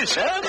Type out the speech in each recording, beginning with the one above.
listen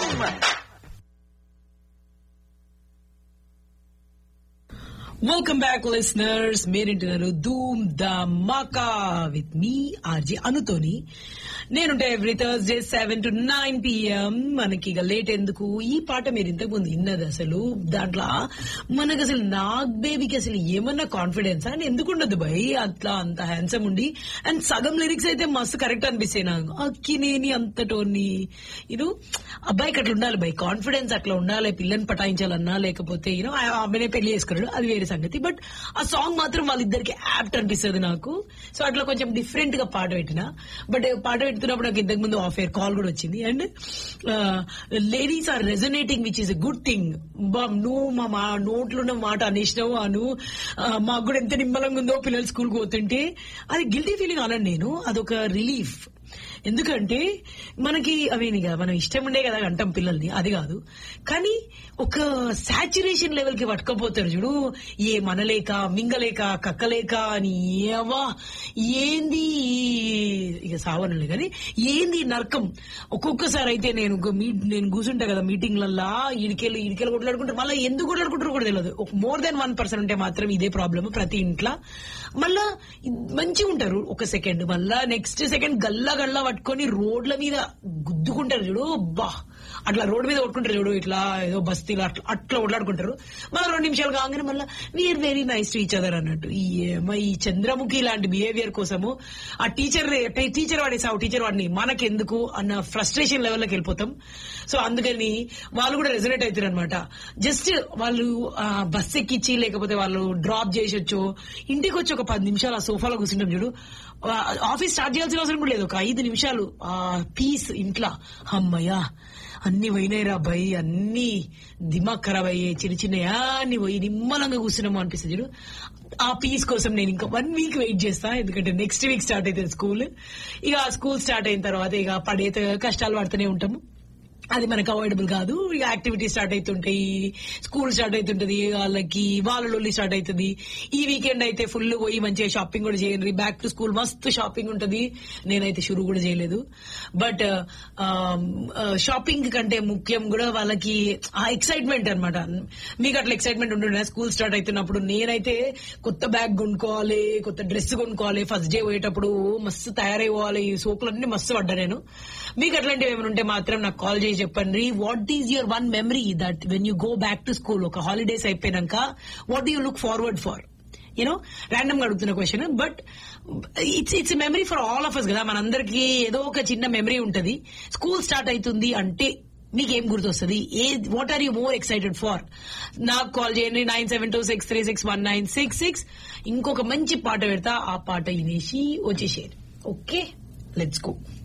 welcome back listeners మీరింటున్నారు ధూమ్ ద మాకా విత్ మీ ఆర్జీ అనుతోని నేనుంటే every Thursday seven to nine PM మనకి ఇక లేట్ ఎందుకు ఈ పాట మీరు ఇంతకు ముందు విన్నది అసలు దాంట్లో మనకు అసలు నాగ్ బేబీకి అసలు ఏమన్నా కాన్ఫిడెన్స్ అని ఎందుకు ఉండదు భయ్ అట్లా అంత హ్యాండ్సమ్ ఉండి అండ్ సగం లిరిక్స్ అయితే మస్తు కరెక్ట్ అనిపిస్తాయి నాకు అక్కినేని అంతటోని ఇది అబ్బాయికి అట్లా ఉండాలి భయ్ కాన్ఫిడెన్స్ అట్లా ఉండాలి పిల్లని పటాయించాలన్నా లేకపోతే యూనో అబ్బాయినే పెళ్లి చేసుకున్నాడు అది వేరే సంగతి బట్ ఆ సాంగ్ మాత్రం వాళ్ళిద్దరికి యాప్ట్ అనిపిస్తుంది నాకు సో అట్లా కొంచెం డిఫరెంట్ గా పాట పెట్టిన బట్ పాట పెడుతున్నప్పుడు నాకు ఇంతకు ముందు ఆఫ్ ఎయిర్ కాల్ కూడా వచ్చింది and ladies are regenerating which is a good thing నువ్వు మా మా నోట్లో ఉన్న మాట అనేసినావు అను ఆ, మాకు కూడా ఎంత నిమ్మలంగా ఉందో పిల్లలు స్కూల్కి పోతుంటే అది గిల్టీ ఫీలింగ్ అనను నేను అదొక రిలీఫ్ ఎందుకంటే మనకి అవేనిగా మనం ఇష్టం ఉండే కదా అంటాం పిల్లల్ని అది కాదు కానీ ఒక సాచురేషన్ లెవెల్ కి పట్టుకపోతారు చూడు ఏ మనలేక మింగలేక కక్కలేక అని ఏవా ఏంది ఈ- ఇక సావనులే కానీ ఏంది ఈ నరకం ఒక్కొక్కసారి అయితే నేను ఒక మీ- నేను కూర్చుంటా కదా మీటింగ్లల్లా ఇడికెళ్ళి ఇడికెళ్ళి కొట్లాడుకుంటారు మళ్ళీ ఎందుకు కొట్లాడుకుంటారో కూడా తెలియదు మోర్ దెన్ వన్ పర్సన్ ఉంటే మాత్రం ఇదే ప్రాబ్లమ్ ప్రతి ఇంట్లో మళ్ళా మంచిగా ఉంటారు ఒక సెకండ్ మళ్ళా నెక్స్ట్ సెకండ్ గల్లా గల్లా పట్టుకొని రోడ్ల మీద గుద్దుకుంటారు చూడు బా అట్లా రోడ్డు మీద కొట్టుకుంటారు చూడు ఇట్లా ఏదో బస్తీలో అట్లా అట్లా కొట్లాడుకుంటారు మళ్ళీ రెండు నిమిషాలు కాగానే మళ్ళీ we are very nice to each other అన్నట్టు ఈ ఏమ- ఈ చంద్రముఖి లాంటి బిహేవియర్ కోసము ఆ టీచర్ టీచర్ వాడేసావు టీచర్ వాడిని మనకెందుకు అన్న ఫ్రస్ట్రేషన్ లెవెల్లోకి వెళ్ళిపోతాం సో అందుకని వాళ్ళు కూడా రెజనేట్ అవుతారు అనమాట జస్ట్ వాళ్ళు బస్ ఎక్కిచ్చి లేకపోతే వాళ్ళు డ్రాప్ చేసొచ్చు ఇంటికి వచ్చి ఒక పది నిమిషాలు ఆ సోఫాలో కూర్చుంటాం చూడు ఆ, ఆఫీస్ స్టార్ట్ చేయాల్సిన అవసరం కూడా లేదు ఒక ఐదు నిమిషాలు ఆ పీస్ ఇంట్లో అమ్మయ్యా అన్ని పోయినాయిరా భయ్ అన్ని దిమాగ్ ఖరాబ్ అయ్యాయి చిన్న చిన్న అన్ని పోయి నిమ్మలంగా కూర్చున్నాము అనిపిస్తుంది చూడు ఆ పీస్ కోసం నేను ఇంకా వన్ వీక్ వెయిట్ చేస్తా ఎందుకంటే నెక్స్ట్ వీక్ స్టార్ట్ అవుతుంది స్కూల్ ఇక స్కూల్ స్టార్ట్ అయిన తర్వాత ఇక పడే కష్టాలు పడుతూనే ఉంటాము అది మనకు అవాయిడబుల్ కాదు ఇక యాక్టివిటీ స్టార్ట్ అవుతుంటాయి స్కూల్ స్టార్ట్ అవుతుంటది వాళ్ళకి వాళ్ళ లొల్లి స్టార్ట్ అవుతుంది ఈ వీకెండ్ అయితే ఫుల్ పోయి మంచిగా షాపింగ్ కూడా చేయండి బ్యాక్ టు స్కూల్ మస్తు షాపింగ్ ఉంటది నేనైతే షురు కూడా చేయలేదు బట్ షాపింగ్ కంటే ముఖ్యం కూడా వాళ్ళకి ఆ ఎక్సైట్మెంట్ అన్నమాట మీకు అట్లా ఎక్సైట్మెంట్ ఉంటుండే స్కూల్ స్టార్ట్ అవుతున్నప్పుడు నేనైతే కొత్త బ్యాగ్ కొనుక్కోవాలి కొత్త డ్రెస్ కొనుక్కోవాలి ఫస్ట్ డే పోయేటప్పుడు మస్తు తయారైపోవాలి ఈ సోకులన్నీ మస్తు పడ్డా నేను మీకు అట్లాంటివి ఏమైనా ఉంటే మాత్రం నాకు కాల్ చేసి చెప్పండి what is your one memory that when you go back to school ఒక హాలిడేస్ అయిపోయినాక what you look forward for you know random గా అడుగుతున్న question but it's it's memory for all of us కదా మనందరికి ఏదో ఒక చిన్న మెమరీ ఉంటది స్కూల్ స్టార్ట్ అవుతుంది అంటే మీకేం గుర్తొస్తుంది ఏ what are you more excited for నాకు కాల్ చేయండి nine seven two six three six one nine six six ఇంకొక మంచి పాట పెడతా ఆ పాట వినేసి వచ్చేసేది ఓకే లెట్స్ గో